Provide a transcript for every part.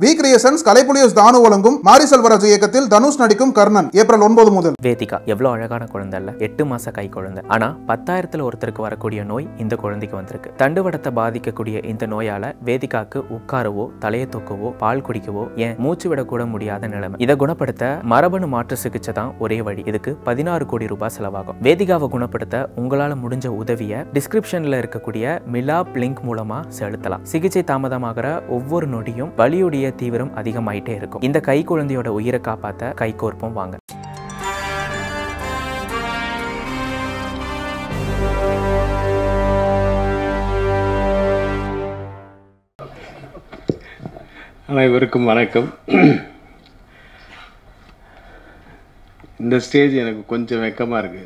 We creations கலைப்புலியஸ் தானு வழங்கும் மாரி செல்வராஜ் இயக்கத்தில் தனுஷ் நடிக்கும் கர்ணன் ஏப்ரல் ஒன்பது முதல் வேதிகா எவ்வளோ அழகான குழந்தை இல்ல எட்டு மாச கை குழந்தை ஆனா பத்தாயிரத்துல ஒருத்தருக்கு வரக்கூடிய நோய் இந்த குழந்தைக்கு வந்திருக்கு தண்டுவடத்தை பாதிக்கக்கூடிய இந்த நோயால வேதிகாக்கு உட்காரவோ தலையை தூக்கவோ பால் குடிக்கவோ ஏன் மூச்சு விடக்கூட முடியாத நிலைமை இதை குணப்படுத்த மரபணு மாற்று சிகிச்சை தான் ஒரே வழி இதுக்கு பதினாறு கோடி ரூபாய் செலவாகும் வேதிகாவை குணப்படுத்த உங்களால முடிஞ்ச உதவியை டிஸ்கிரிப்ஷன்ல இருக்கக்கூடிய மிலா லிங்க் மூலமா செலுத்தலாம் சிகிச்சை தாமதமாகிற ஒவ்வொரு நொடியும் வலியுடைய தீவிரம் அதிகமாயிட்டே இருக்கும் இந்த கை குழந்தையோட உயிரை காப்பாத்த கை கோர்ப்போம் வாங்க அனைவருக்கும் வணக்கம் இந்த ஸ்டேஜ் எனக்கு கொஞ்சம் வெக்கமாக இருக்குது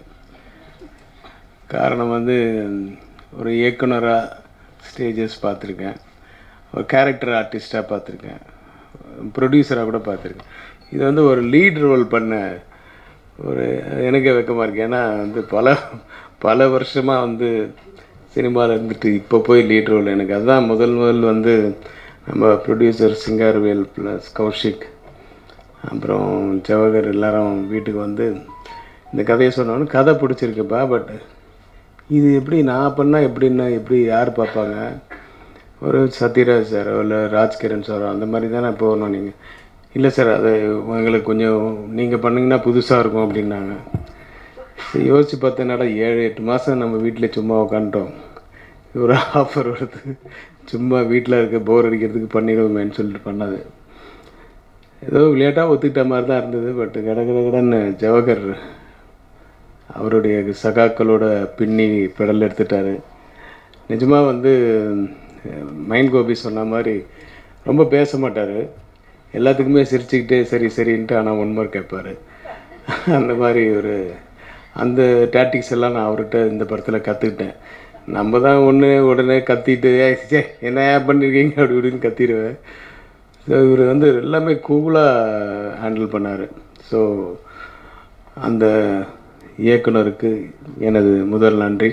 காரணம் வந்து ஒரு இயக்குனராக ஸ்டேஜஸ் பார்த்துருக்கேன் ஒரு கேரக்டர் ஆர்டிஸ்டாக பார்த்துருக்கேன் ப்ரொடியூசராக கூட பார்த்துருக்கேன் இது வந்து ஒரு லீட் ரோல் பண்ண ஒரு எனக்கே வெக்கமாக இருக்குது ஏன்னா வந்து பல பல வருஷமாக வந்து சினிமாவில் இருந்துட்டு இப்போ போய் லீட் ரோல் எனக்கு அதுதான் முதல் முதல் வந்து நம்ம ப்ரொடியூசர் சிங்காரவேல் ப்ளஸ் கௌஷிக் அப்புறம் ஜவஹர் எல்லாரும் வீட்டுக்கு வந்து இந்த கதையை சொன்னோன்னு கதை பிடிச்சிருக்குப்பா பட் இது எப்படி நான் பண்ணால் எப்படின்னா எப்படி யார் பார்ப்பாங்க ஒரு சத்யராஜ் சாரோ இல்லை ராஜ்கிரண் சாரோ அந்த மாதிரி தானே போகணும் நீங்கள் இல்லை சார் அது எங்களுக்கு கொஞ்சம் நீங்கள் பண்ணிங்கன்னா புதுசாக இருக்கும் அப்படின்னாங்க சரி யோசித்து பார்த்தேன்னாடா ஏழு எட்டு மாதம் நம்ம வீட்டில் சும்மா உக்காந்துட்டோம் ஒரு ஆஃபர் வருது சும்மா வீட்டில் இருக்க போர் அடிக்கிறதுக்கு பண்ணிடுவோமேன்னு சொல்லிட்டு பண்ணது ஏதோ விளையாட்டாக ஒத்துக்கிட்ட மாதிரி தான் இருந்தது பட் கட கட கடன்னு ஜவஹர் அவருடைய சகாக்களோட பின்னி பெடல் எடுத்துட்டாரு நிஜமாக வந்து மைண்ட் கோபி சொன்ன மாதிரி ரொம்ப பேச மாட்டார் எல்லாத்துக்குமே சிரிச்சுக்கிட்டே சரி சரின்ட்டு ஆனால் ஒன்மர் கேட்பார் அந்த மாதிரி ஒரு அந்த டாக்டிக்ஸ் எல்லாம் நான் அவர்கிட்ட இந்த படத்தில் கற்றுக்கிட்டேன் நம்ம தான் ஒன்று உடனே கத்திட்டு "ஏய், ச்சே என்ன பண்ணியிருக்கீங்க அப்படி இப்படின்னு கத்திடுவேன் ஸோ இவர் வந்து எல்லாமே கூலாக ஹேண்டில் பண்ணார் ஸோ அந்த இயக்குனருக்கு எனது முதல் நன்றி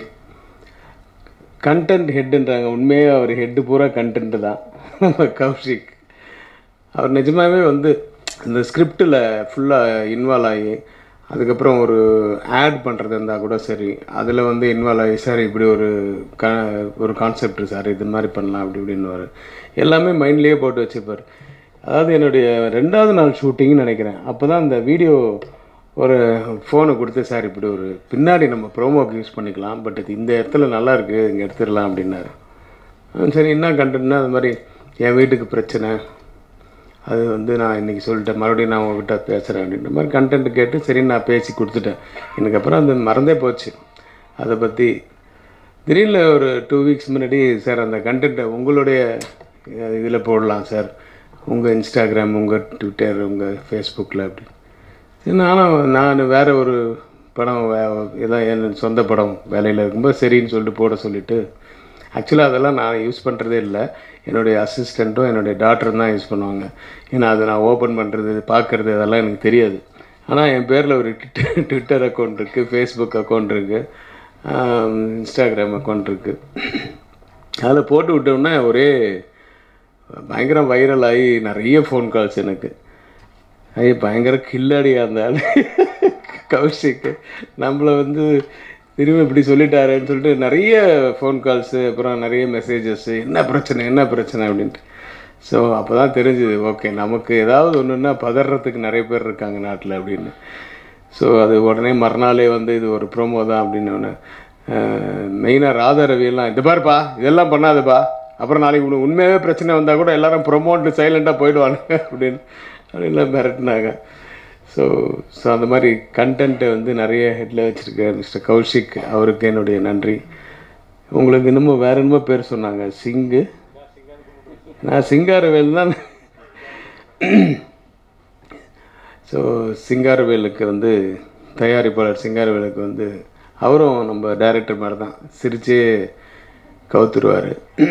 கண்டென்ட் ஹெட்டுன்றாங்க உண்மையே அவர் ஹெட்டு பூரா கண்டென்ட் தான் நம்ம கௌஷிக் அவர் நிஜமாகவே வந்து இந்த ஸ்கிரிப்டில் ஃபுல்லாக இன்வால்வ் ஆகி அதுக்கப்புறம் ஒரு ஆட் பண்ணுறது இருந்தால் கூட சரி அதில் வந்து இன்வால்வ் ஆகி சார் இப்படி ஒரு க ஒரு கான்செப்ட் சார் இது மாதிரி பண்ணலாம் அப்படி இப்படின்னு எல்லாமே மைண்ட்லேயே போட்டு வச்சுப்பார் அதாவது என்னுடைய ரெண்டாவது நாள் ஷூட்டிங்னு நினைக்கிறேன் அப்போ தான் அந்த வீடியோ ஒரு ஃபோனை கொடுத்து சார் இப்படி ஒரு பின்னாடி நம்ம ப்ரோமோக்கு யூஸ் பண்ணிக்கலாம் பட் இது இந்த இடத்துல நல்லா இருக்குது இங்கே எடுத்துடலாம் அப்படின்னாரு ஆ, சரி என்ன கண்டென்ட்னா அது மாதிரி என் வீட்டுக்கு பிரச்சனை அது வந்து நான் இன்றைக்கி சொல்லிட்டேன் மறுபடியும் நான் உங்ககிட்ட பேசுகிறேன் அப்படின்ற மாதிரி கண்டென்ட் கேட்டு சரி நான் பேசி கொடுத்துட்டேன் எனக்கு அப்புறம் அந்த மறந்தே போச்சு அதை பற்றி திடீர்னு ஒரு டூ வீக்ஸ் முன்னாடி சார் அந்த கண்டென்ட்டை உங்களுடைய இதில் போடலாம் சார் உங்கள் இன்ஸ்டாகிராம் உங்கள் ட்விட்டர் உங்கள் ஃபேஸ்புக்கில் அப்படி சரி, நானும் நான் வேறு ஒரு படம் வே- ஏதாவது என் சொந்த படம் வேலையில் இருக்கும்போது சரின்னு சொல்லிட்டு போட சொல்லிவிட்டு ஆக்சுவலாக அதெல்லாம் நான் யூஸ் பண்ணுறதே இல்லை என்னுடைய அசிஸ்டண்ட்டும் என்னுடைய டாக்டரும் தான் யூஸ் பண்ணுவாங்க ஏன்னா அதை நான் ஓப்பன் பண்ணுறது பார்க்குறது அதெல்லாம் எனக்கு தெரியாது ஆனால் என் பேரில் ஒரு ட்விட்டர் ட்விட்டர் அக்கௌண்ட் இருக்குது ஃபேஸ்புக் அக்கௌண்ட் இருக்குது இன்ஸ்டாகிராம் அக்கௌண்ட் இருக்குது அதில் போட்டு விட்டோம்னா ஒரே பயங்கரம் வைரல் ஆகி நிறைய ஃபோன் கால்ஸ் எனக்கு ஐய பயங்கர கில்லாடியாக இருந்தால் கௌஷிக் நம்மளை வந்து திரும்ப இப்படி சொல்லிட்டாரேன்னு சொல்லிட்டு நிறைய ஃபோன் கால்ஸு அப்புறம் நிறைய மெசேஜஸ்ஸு என்ன பிரச்சனை என்ன பிரச்சனை அப்படின்ட்டு ஸோ அப்போ தான் தெரிஞ்சுது ஓகே நமக்கு ஏதாவது ஒன்றுன்னா பதறதுக்கு நிறைய பேர் இருக்காங்க நாட்டில் அப்படின்னு ஸோ அது உடனே மறுநாளே வந்து இது ஒரு ப்ரோமோ தான் அப்படின்னு மெயினாக ராதா ரவியெல்லாம் இது பாருப்பா இதெல்லாம் பண்ணாதப்பா அப்புறம் நாளைக்கு உனக்கு உண்மையாகவே பிரச்சனை வந்தால் கூட எல்லாரும் ப்ரொமோட்டு சைலண்ட்டாக போயிடுவாங்க அப்படின்னு அப்படின்லாம் மிரட்டினாங்க ஸோ ஸோ அந்த மாதிரி கண்டென்ட்டை வந்து நிறைய ஹெட்டில் வச்சுருக்க மிஸ்டர் கௌஷிக் அவருக்கு என்னுடைய நன்றி உங்களுக்கு இன்னமும் வேற என்னமோ பேர் சொன்னாங்க சிங்கு நான் சிங்காரவேல் தான் ஸோ சிங்காரவேலுக்கு வந்து தயாரிப்பாளர் சிங்காரவேலுக்கு வந்து அவரும் நம்ம டைரக்டர் மாதிரி தான் சிரிச்சே கவுத்துருவார்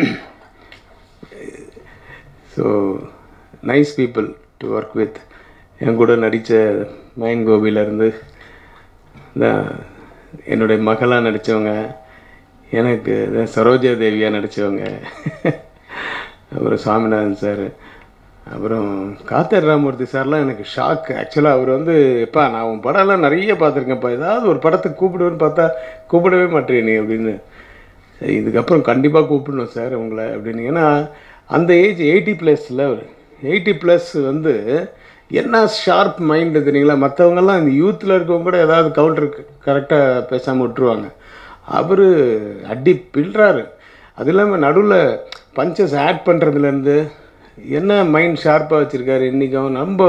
so nice people to work with என் கூட நடித்த மைன் கோபியிலேருந்து இந்த என்னுடைய மகளாக நடித்தவங்க எனக்கு இந்த சரோஜா தேவியாக நடித்தவங்க அப்புறம் சாமிநாதன் சார் அப்புறம் காத்தர் ராமூர்த்தி சார்லாம் எனக்கு ஷாக் ஆக்சுவலாக அவர் வந்து எப்பா நான் உன் படம்லாம் நிறைய பார்த்துருக்கேன்ப்பா ஏதாவது ஒரு படத்துக்கு கூப்பிடுவேன்னு பார்த்தா கூப்பிடவே மாட்டேன் நீ அப்படின்னு சரி இதுக்கப்புறம் கண்டிப்பாக கூப்பிடணும் சார் உங்களை அப்படின்னு ஏன்னா அந்த ஏஜ் எயிட்டி ப்ளஸில் அவர் எயிட்டி ப்ளஸ் வந்து என்ன ஷார்ப் மைண்டு தெரியுங்களா மற்றவங்கெல்லாம் இந்த யூத்தில் இருக்கவங்க கூட ஏதாவது கவுண்டர் கரெக்டாக பேசாமல் விட்டுருவாங்க அவர் அடி பில்றாரு அது இல்லாமல் நடுவில் பஞ்சஸ் ஆட் பண்ணுறதுலேருந்து என்ன மைண்ட் ஷார்ப்பாக வச்சுருக்காரு இன்றைக்கும் ரொம்ப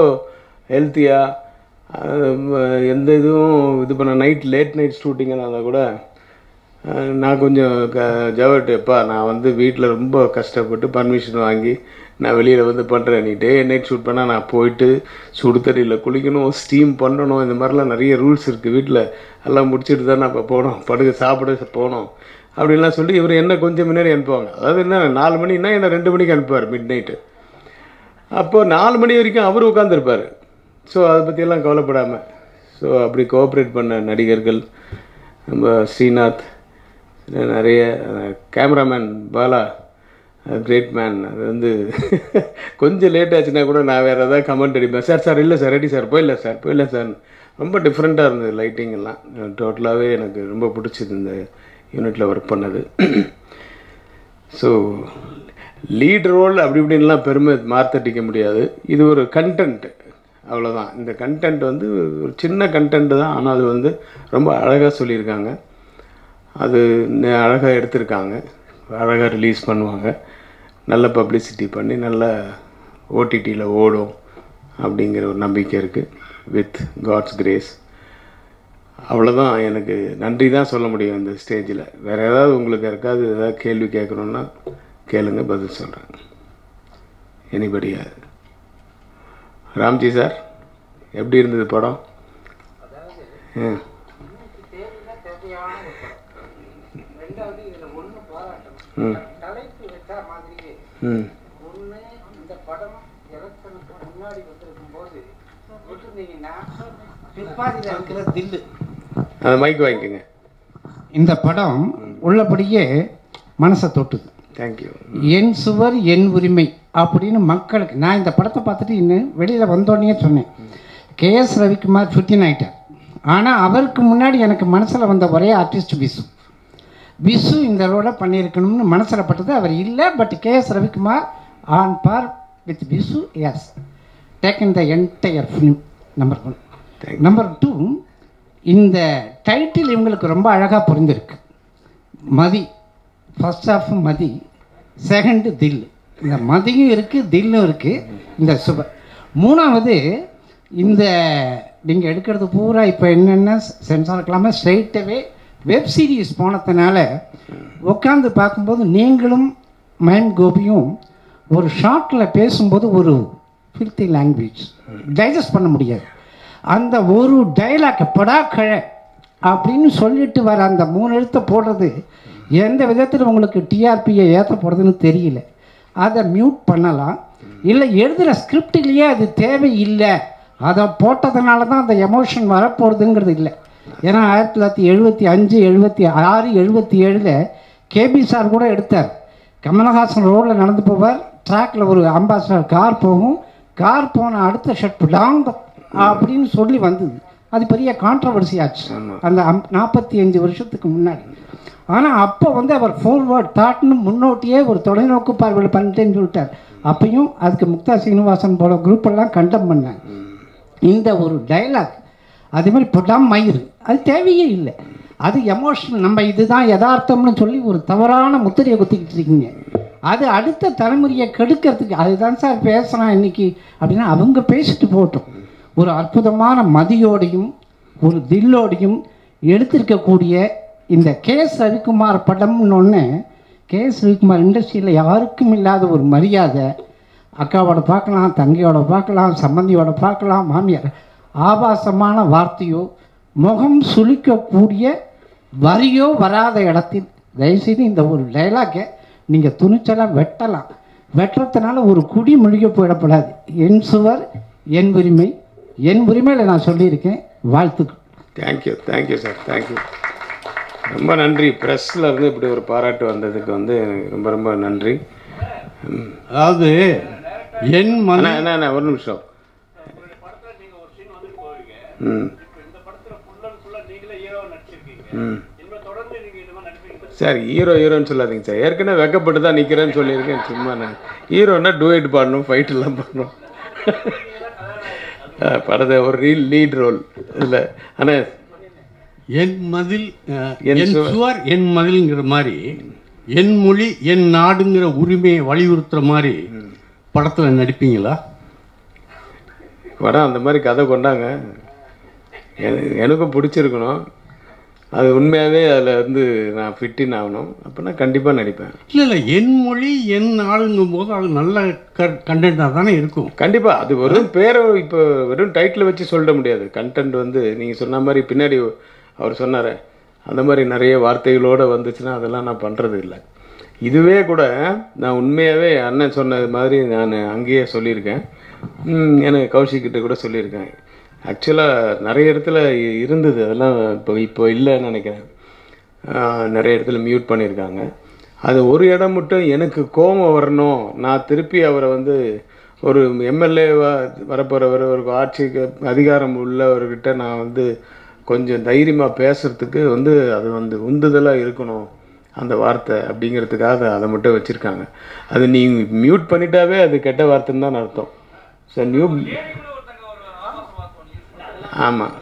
ஹெல்த்தியாக எந்த இதுவும் இது பண்ண நைட் லேட் நைட் ஷூட்டிங்கெல்லாம் அதை கூட அஹ், நான் கொஞ்சம் க ஜவட் எப்பா நான் வந்து வீட்டில் ரொம்ப கஷ்டப்பட்டு பர்மிஷன் வாங்கி நான் வெளியில் வந்து பண்ணுறேன் நீ டே நைட் ஷூட் பண்ணால் நான் போயிட்டு சுடு தண்ணியில் குளிக்கணும் ஸ்டீம் பண்ணணும் இந்த மாதிரிலாம் நிறைய ரூல்ஸ் இருக்குது வீட்டில் எல்லாம் முடிச்சுட்டு தான் நான் இப்போ போகணும் படுக்க சாப்பிட போகணும் அப்படின்லாம் சொல்லி இவர் என்ன கொஞ்சம் முன்னாடி அனுப்புவாங்க அதாவது என்ன நாலு மணின்னா என்ன ரெண்டு மணிக்கு அனுப்புவார் மிட் நைட்டு அப்போது நாலு மணி வரைக்கும் அவர் உட்காந்துருப்பார் ஸோ அதை பற்றியெல்லாம் கவலைப்படாமல் ஸோ அப்படி கோஆப்ரேட் பண்ண நடிகர்கள் நம்ம ஸ்ரீநாத் இன்னும் நிறைய கேமராமேன் பாலா கிரேட் மேன் அது வந்து கொஞ்சம் லேட் ஆச்சுன்னா கூட நான் வேறு ஏதாவது கமெண்ட் அடிப்பேன் சார் சார் இல்லை சார் ரெடி சார் போயிடல சார் போயிடல சார் ரொம்ப டிஃப்ரெண்ட்டாக இருந்தது லைட்டிங் எல்லாம் டோட்டலாகவே எனக்கு ரொம்ப பிடிச்சது இந்த யூனிட்டில் ஒர்க் பண்ணது ஸோ லீட் ரோல் அப்படி இப்படின்லாம் பெருமை மார்த்தட்டிக்க முடியாது இது ஒரு கண்டென்ட் அவ்வளோதான் இந்த கண்டென்ட் வந்து ஒரு சின்ன கண்டென்ட் தான் ஆனால் அது வந்து ரொம்ப அழகாக சொல்லியிருக்காங்க அது அழகாக எடுத்திருக்காங்க அழகாக ரிலீஸ் பண்ணுவாங்க நல்ல பப்ளிசிட்டி பண்ணி நல்ல ஓடிடியில் ஓடும் அப்படிங்கிற ஒரு நம்பிக்கை இருக்குது வித் காட்ஸ் கிரேஸ் அவ்வளோதான் எனக்கு நன்றி தான் சொல்ல முடியும் இந்த ஸ்டேஜில் வேறு ஏதாவது உங்களுக்கு யாருக்காவது ஏதாவது கேள்வி கேட்கணுன்னா கேளுங்க பதில் சொல்கிறேன் எனிபடியா ராம்ஜி சார் எப்படி இருந்தது படம் ஆ ரெண்டாவது இதுல ஒண்ணு பாராட்டணும் ம் தலைப்பு வச்சா மாதிரியே ம் ஒண்ணு இந்த படம் எலெக்ஷனுக்கு முன்னாடி வந்திருக்கும் போது விட்டுருந்தீங்கன்னா பிற்பாதியில் இருக்கிற தில்லு அந்த மைக் வாங்கிக்கோங்க இந்த படம் உள்ளபடியே மனசை தொட்டுது தேங்க்யூ என் சுவர் என் உரிமை அப்படின்னு மக்களுக்கு நான் இந்த படத்தை பார்த்துட்டு இன்னும் வெளியில் வந்தோடனே சொன்னேன் கேஎஸ் ரவிக்குமார் ஃபிஃப்டின் ஆயிட்டார் ஆனால் அவருக்கு முன்னாடி எனக்கு மனசில் வந்த ஒரே ஆர்டிஸ்ட் விசு விசு இந்த ரோலை பண்ணியிருக்கணும்னு மனசில் பட்டது அவர் இல்லை but K S Ravikumar on par with Visu has taken the entire film number one number two இந்த டைட்டில் இவங்களுக்கு ரொம்ப அழகாக புரிந்திருக்கு Mathi first half Mathi second தில் இந்த மதியும் இருக்குது தில்லும் இருக்குது இந்த சுப மூணாவது இந்த நீங்கள் எடுக்கிறது பூரா இப்போ என்னென்ன சென்சார் இருக்கலாமா ஸ்ட்ரைட்டாகவே வெப் சீரிஸ் போனதுனால உட்காந்து பார்க்கும்போது நீங்களும் மைண்ட் கோபியும் ஒரு ஷார்ட்டில் பேசும்போது ஒரு ஃபில்த்தி லாங்குவேஜ் டைஜஸ்ட் பண்ண முடியாது அந்த ஒரு டைலாக் படா கழ அப்படின்னு சொல்லிட்டு வர அந்த மூணு எழுத்தை போடுறது எந்த விதத்தில் உங்களுக்கு டிஆர்பியை ஏற்ற போடுறதுன்னு தெரியல அதை மியூட் பண்ணலாம் இல்லை எழுதுகிற ஸ்கிரிப்டிலேயே அது தேவையில்லை அதை போட்டதுனால தான் அந்த எமோஷன் வரப்போகிறதுங்கிறது இல்லை ஏன்னா ஆயிரத்தி தொள்ளாயிரத்தி எழுபத்தி அஞ்சு எழுபத்தி ஆறு எழுபத்தி ஏழில் கேபி சார் கூட எடுத்தார் கமலஹாசன் ரோடில் நடந்து போவார் ட்ராக்ல ஒரு அம்பாசிடர் கார் போகும் கார் போன அடுத்த ஷர்ட் லாங் அப்படின்னு சொல்லி வந்தது அது பெரிய கான்ட்ரவர்சி ஆச்சு அந்த நாற்பத்தி அஞ்சு வருஷத்துக்கு முன்னாடி ஆனால் அப்போ வந்து அவர் ஃபோர்வேர்ட் தாட்னு முன்னோட்டியே ஒரு தொலைநோக்கு பார்வையில் பண்ணிட்டேன்னு சொல்லிட்டார் அப்பையும் அதுக்கு முக்தா சீனிவாசன் போல குரூப் எல்லாம் கண்டம் பண்ணேன் இந்த ஒரு டைலாக் அதே மாதிரி பொடாம் மயிர் அது தேவையே இல்லை அது எமோஷனல் நம்ம இதுதான் யதார்த்தம்னு சொல்லி ஒரு தவறான முத்திரையை குத்திக்கிட்டு இருக்கீங்க அது அடுத்த தலைமுறையை கெடுக்கிறதுக்கு அதுதான் சார் பேசுகிறான் இன்னைக்கு அப்படின்னா அவங்க பேசிட்டு போகட்டும் ஒரு அற்புதமான மதியோடையும் ஒரு தில்லோடையும் எடுத்திருக்கக்கூடிய இந்த கே எஸ் ரவிக்குமார் படம்னு ஒன்று கே எஸ் ரவிக்குமார் இண்டஸ்ட்ரியில் யாருக்கும் இல்லாத ஒரு மரியாதை அக்காவோட பார்க்கலாம் தங்கையோட பார்க்கலாம் சம்பந்தியோட பார்க்கலாம் மாமியார் ஆபாசமான வார்த்தையோ முகம் சுளிக்கக்கூடிய வரியோ வராத இடத்தில் தயவுசெய்து இந்த ஒரு டைலாக்கை நீங்கள் துணிச்சலாக வெட்டலாம் வெட்டுறதுனால ஒரு குடி முழுக போயிடப்படாது என் சுவர் என் உரிமை என் உரிமையில் நான் சொல்லியிருக்கேன் வாழ்த்துக்கள் தேங்க்யூ தேங்க்யூ சார் தேங்க்யூ ரொம்ப நன்றி ப்ரெஸ்ஸில் இருந்து இப்படி ஒரு பாராட்டு வந்ததுக்கு வந்து எனக்கு ரொம்ப ரொம்ப நன்றி ம், அதாவது என் மன அண்ணா அண்ணா அண்ணா ஒரு நிமிஷம் ம் ம் சார் ஹீரோ ஹீரோன்னு சொல்லாதீங்க சார் ஏற்கனவே வெக்கப்பட்டு தான் நிற்கிறேன்னு சொல்லியிருக்கேன் சும்மா நான் ஹீரோன்னா டூயட் பாடணும் ஃபைட் எல்லாம் பண்ணணும் அஹ், படத்தை ஒரு ரீல் லீட் ரோல் இல்லை அண்ணா என் மதில் அஹ், என் என் சுவர். சுவர் என் மதில்ங்கிற மாதிரி என் மொழி என் நாடுங்கிற உரிமையை வலியுறுத்துற மாதிரி படத்தில் நடிப்பீங்களா படம் அந்த மாதிரி கதை கொண்டாங்க எனக்கு எனக்கும் பிடிச்சிருக்கணும் அது உண்மையாகவே அதில் வந்து நான் ஃபிட்டின் ஆகணும் அப்போனா கண்டிப்பாக நடிப்பேன் இல்லை இல்லை என் மொழி என் நாடுங்கும் போது அது நல்ல கண்டென்ட்டாக தானே இருக்கும் கண்டிப்பாக அது வெறும் பேரை இப்போ வெறும் டைட்டில் வச்சு சொல்லிட முடியாது கண்டென்ட் வந்து நீங்கள் சொன்ன மாதிரி பின்னாடி அவர் சொன்னார் அந்த மாதிரி நிறைய வார்த்தைகளோடு வந்துச்சுன்னா அதெல்லாம் நான் பண்ணுறது இல்லை இதுவே கூட நான் உண்மையாகவே அண்ணன் சொன்னது மாதிரி நான் அங்கேயே சொல்லியிருக்கேன் ம், எனக்கு கௌஷிக்கிட்ட கூட சொல்லியிருக்கேன் ஆக்சுவலாக நிறைய இடத்துல இ- இருந்தது அதெல்லாம் இப்போ இப்போ இல்லைன்னு நினைக்கிறேன் ஆஹ், நிறைய இடத்துல மியூட் பண்ணியிருக்காங்க அது ஒரு இடம் மட்டும் எனக்கு கோபம் வரணும் நான் திருப்பி அவரை வந்து ஒரு எம்எல்ஏவா வரப்போகிறவர் ஒரு ஆட்சிக்கு அதிகாரம் உள்ளவர்கிட்ட நான் வந்து கொஞ்சம் தைரியமாக பேசுகிறதுக்கு வந்து அது வந்து உந்துதலாக இருக்கணும் அந்த வார்த்தை அப்படிங்கிறதுக்காக அதை மட்டும் வச்சுருக்காங்க அது நீ மியூட் பண்ணிட்டாவே அது கெட்ட வார்த்தைன்னு தான் அர்த்தம் ஸோ நியூ ஆமாம்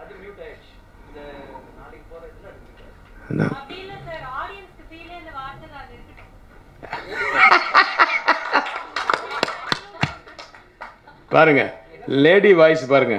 அதான் இல்ல சார் ஆடியன்ஸ்க்கு ஃபீலே இந்த வார்த்தை தான் இருக்கு பாருங்க லேடி வாய்ஸ் பாருங்க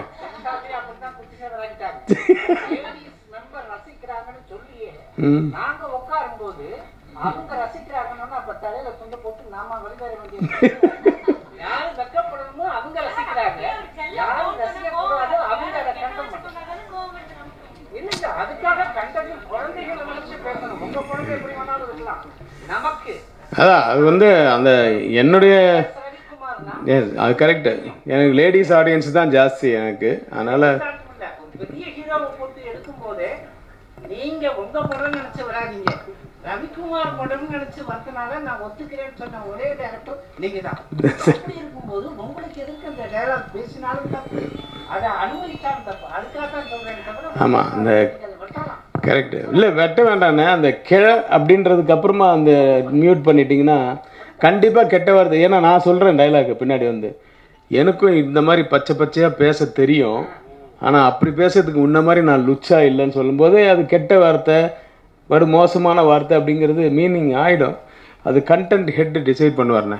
மெம்பர் ரசிக்கிறாங்கன்னு சொல்லியே ம் நாங்க உட்காரும்போது அவங்க ரசிக்கிறாங்கன்னா அப்ப தலையில துண்டு போட்டு நாம வெளியேற வேண்டியது யாரு வெக்கப்படணுமோ அவங்க ரசிக்கிறாங்க யாரு ரசிக்கக்கூடாதோ அவங்க அதை கண்டம் இல்லைங்க அதுக்காக கண்டதும் குழந்தைகளை நினைச்சு பேசணும் உங்க குழந்தை எப்படி வேணாலும் இருக்கலாம் நமக்கு அதான் அது வந்து அந்த என்னுடைய ரவிக்குமார்னா Yes, அது கரெக்டு எனக்கு லேடிஸ் ஆடியன்ஸ் தான் ஜாஸ்தி எனக்கு அதனால் இல்ல, ஒரு பெரிய ஹீரோவை போட்டு எடுக்கும் போதே நீங்க உங்க படம் நினைச்சு வராதீங்க ரவிக்குமார் படம் நினைச்சு வரதுனால நான் ஒத்துக்கிறேன்னு சொன்ன ஒரே டேரக்டர் நீங்க தான் அப்படி இருக்கும்போது உங்களுக்கு எதுக்கு அந்த டயலாக் பேசினாலும் தப்பு அதை அனுமதிச்சாலும் தப்பு அதுக்காக தான் சொல்றேன் தவிர ஆமாம் அந்த நீங்க அதை வெட்டலாம் கரெக்டு இல்லை வெட்ட வேண்டாண்ணே அந்த கிழ அப்படின்றதுக்கு அப்புறமா அந்த மியூட் பண்ணிட்டீங்கன்னா கண்டிப்பாக கெட்ட வார்த்தை ஏன்னா நான் சொல்கிறேன் டைலாக் பின்னாடி வந்து எனக்கும் இந்த மாதிரி பச்சை பச்சையாக பேச தெரியும் ஆனால் அப்படி பேசுறதுக்கு முன்ன மாதிரி நான் லுச்சா இல்லைன்னு சொல்லும்போது அது கெட்ட வார்த்தை ஒரு மோசமான வார்த்தை அப்படிங்கிறது மீனிங் ஆகிடும் அது கண்டென்ட் ஹெட் டிசைட் பண்ணுவார்ண்ணே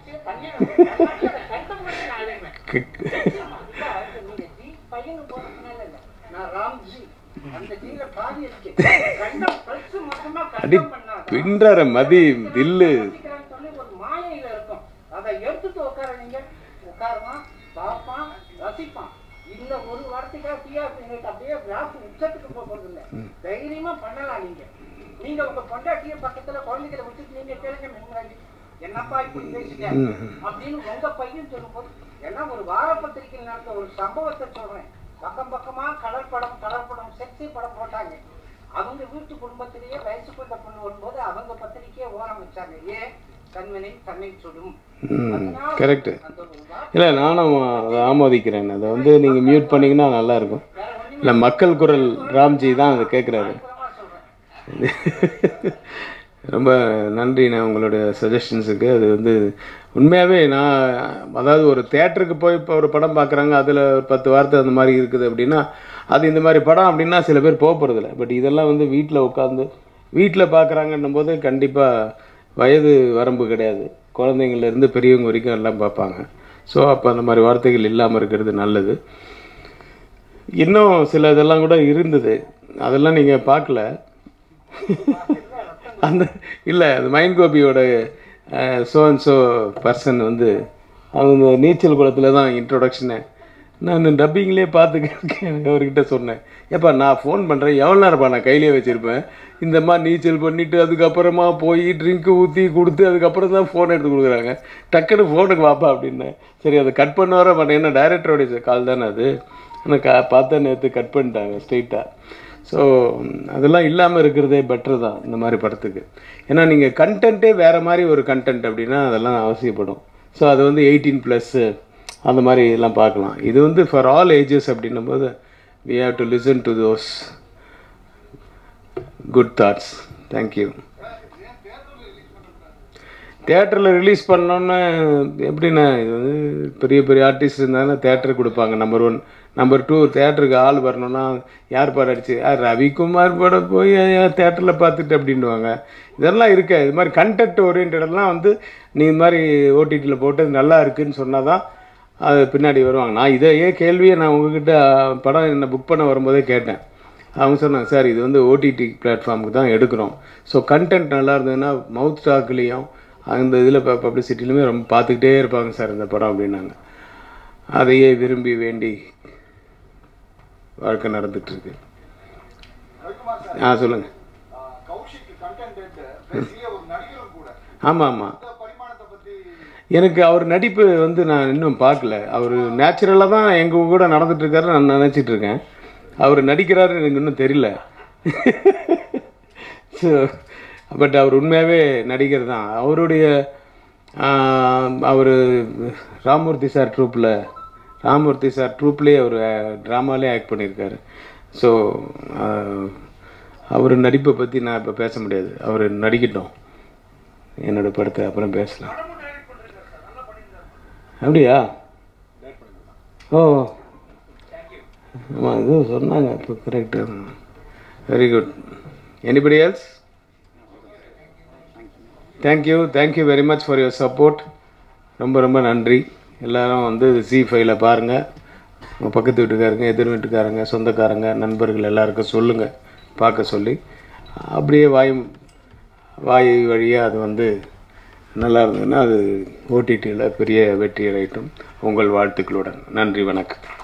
நீங்க ஜி பையனு போறதுனால இல்ல நான் ராம்ஜி அந்த ஜீல பாதி இருக்கு கண்டம் பிளஸ் மொத்தமா அடி கண்டம் பண்ணாதான் பின்றற மதி தில்லு ரசிக்கிறான்னு சொல்லி ஒரு மாயையில இருக்கும் அதை எடுத்துட்டு உட்கார நீங்க உட்காருவான் பார்ப்பான் ரசிப்பான் இந்த ஒரு வார்த்தைக்காக டிஆர்பி ரேட் அப்படியே கிராஃப் உச்சத்துக்கு போக போறது இல்ல தைரியமா பண்ணலாம் நீங்க நீங்க உங்க பொண்டாட்டிய பக்கத்துல குழந்தைகளை விட்டுட்டு நீங்க கேளுங்க மென்மராஜி என்னப்பா இப்படி பேசுங்க அப்படின்னு உங்க பையன் சொல்லும்போது எல்லாம் ஒரு வார பத்திரிகையில் நடந்த ஒரு சம்பவத்தை சொல்றேன் பக்கம் பக்கமா கலர் படம் கலர் படம் செக்ஸி படம் போட்டாங்க அவங்க வீட்டு குடும்பத்திலேயே வயசு கொண்ட பொண்ணு வரும்போது அவங்க பத்திரிக்கையை ஓரம் வச்சாங்க ஏன் கண்மனை தன்னை சுடும் அதனால கரெக்டு அந்த ஒரு வார்த்தை இல்லை நானும் அதை ஆமோதிக்கிறேன் அதை வந்து நீங்கள் மியூட் பண்ணிங்கன்னா நல்லாயிருக்கும் இல்லை மக்கள் குரல் ராம்ஜி தான் அதை கேட்குறாரு சொல்றேன் ரொம்ப நன்றிண்ணே உங்களோட சஜஷன்ஸுக்கு அது வந்து உண்மையாகவே நான் அதாவது ஒரு தேட்டருக்கு போய் இப்போ ஒரு படம் பார்க்குறாங்க அதில் ஒரு பத்து வார்த்தை அந்த மாதிரி இருக்குது அப்படின்னா அது இந்த மாதிரி படம் அப்படின்னா சில பேர் போக போகிறதில்ல பட் இதெல்லாம் வந்து வீட்டில் உட்காந்து வீட்டில் பார்க்குறாங்கன்னும் போது கண்டிப்பாக வயது வரம்பு கிடையாது குழந்தைங்கள்லேருந்து பெரியவங்க வரைக்கும் எல்லாம் பார்ப்பாங்க ஸோ அப்போ அந்த மாதிரி வார்த்தைகள் இல்லாமல் இருக்கிறது நல்லது இன்னும் சில இதெல்லாம் கூட இருந்தது அதெல்லாம் நீங்கள் பார்க்கல அந்த இல்லை அந்த மைண்ட் கோபியோட சோ அண்ட் சோ பர்சன் வந்து அவங்க நீச்சல் குளத்தில் தான் இன்ட்ரொடக்ஷனு நான் டப்பிங்லேயே பார்த்து அவர்கிட்ட சொன்னேன் ஏப்பா நான் ஃபோன் பண்ணுறேன் எவ்வளோ நேரம்ப்பா நான் கையிலேயே வச்சுருப்பேன் இந்த மாதிரி நீச்சல் பண்ணிவிட்டு அதுக்கப்புறமா போய் ட்ரிங்க்கு ஊற்றி கொடுத்து அதுக்கப்புறம் தான் ஃபோன் எடுத்து கொடுக்குறாங்க டக்குன்னு ஃபோனுக்கு வாப்பா அப்படின்னேன் சரி அதை கட் பண்ண வர மாட்டேன் ஏன்னா டைரக்டரோடைய கால் தானே அது ஆனால் கா பார்த்தா நேற்று கட் பண்ணிட்டாங்க ஸ்ட்ரெயிட்டாக ஸோ அதெல்லாம் இல்லாமல் இருக்கிறதே பெட்ரு தான் இந்த மாதிரி படத்துக்கு ஏன்னா நீங்கள் கண்டென்ட்டே வேறு மாதிரி ஒரு கண்டென்ட் அப்படின்னா அதெல்லாம் அவசியப்படும் ஸோ அது வந்து எயிட்டீன் ப்ளஸ்ஸு அந்த மாதிரி எல்லாம் பார்க்கலாம் இது வந்து ஃபார் ஆல் ஏஜஸ் அப்படின்னும் போது we have to listen to those good thoughts thank you தேட்டரில் ரிலீஸ் பண்ணோன்னு எப்படின்னா இது வந்து பெரிய பெரிய ஆர்டிஸ்ட் இருந்தாங்கன்னா தேட்டருக்கு கொடுப்பாங்க நம்பர் ஒன் நம்பர் டூ தேட்டருக்கு ஆள் வரணும்னா யார் படம் அடிச்சு "ஆ, ரவிக்குமார் படம் போய் தேட்டரில் பார்த்துட்டு அப்படின்னுவாங்க இதெல்லாம் இருக்க இது மாதிரி கண்டென்ட் ஓரியன்டெல்லாம் வந்து நீ இது மாதிரி ஓடிடியில் போட்டு அது நல்லா இருக்குன்னு சொன்னால் தான் அது பின்னாடி வருவாங்க நான் இதையே கேள்வியை நான் உங்ககிட்ட படம் என்ன புக் பண்ண வரும்போதே கேட்டேன் அவங்க சொன்னாங்க சார் இது வந்து ஓடிடி பிளாட்ஃபார்முக்கு தான் எடுக்கிறோம் ஸோ கண்டென்ட் நல்லா இருந்ததுன்னா மவுத் டாக்லேயும் அந்த இதில் பப்ளிசிட்டிலுமே ரொம்ப பார்த்துக்கிட்டே இருப்பாங்க சார் இந்த படம் அப்படின்னாங்க அதையே விரும்பி வேண்டி வாழ்க்கை நடந்துட்டு இருக்கு ஆ சொல்லுங்க ஆமாம் ஆமாம் எனக்கு அவர் நடிப்பு வந்து நான் இன்னும் பார்க்கல அவர் நேச்சுரலாக தான் எங்கள் கூட நடந்துட்டு இருக்காரு நான் நினச்சிட்டு இருக்கேன் அவர் நடிக்கிறாரு எனக்கு இன்னும் தெரியல ஸோ பட் அவர் உண்மையாகவே நடிகர் தான் அவருடைய அவர் ராமூர்த்தி சார் ட்ரூப்பில் ராமூர்த்தி சார் ட்ரூப்லேயே அவர் ட்ராமாலே ஆக்ட் பண்ணியிருக்காரு ஸோ அவர் நடிப்பை பற்றி நான் இப்போ பேச முடியாது அவர் நடிக்கட்டும் என்னோட படத்தை அப்புறம் பேசலாம் அப்படியா ஓ ஆமாம் இது சொன்னாங்க இப்போ கரெக்டாக very good anybody else thank you thank you very much for your support ரொம்ப ரொம்ப நன்றி எல்லாரும் வந்து ஜி ஃபைவ்ல பாருங்கள் உங்கள் பக்கத்து வீட்டுக்காரங்க எதிர் வீட்டுக்காரங்க சொந்தக்காரங்க நண்பர்கள் எல்லாருக்கும் சொல்லுங்கள் பார்க்க சொல்லி அப்படியே வாய் வாய் வழியாக அது வந்து நல்லா இருந்ததுன்னா அது ஓடிடியில் பெரிய வெற்றி அடையட்டும் உங்கள் வாழ்த்துக்களுடன் நன்றி வணக்கம்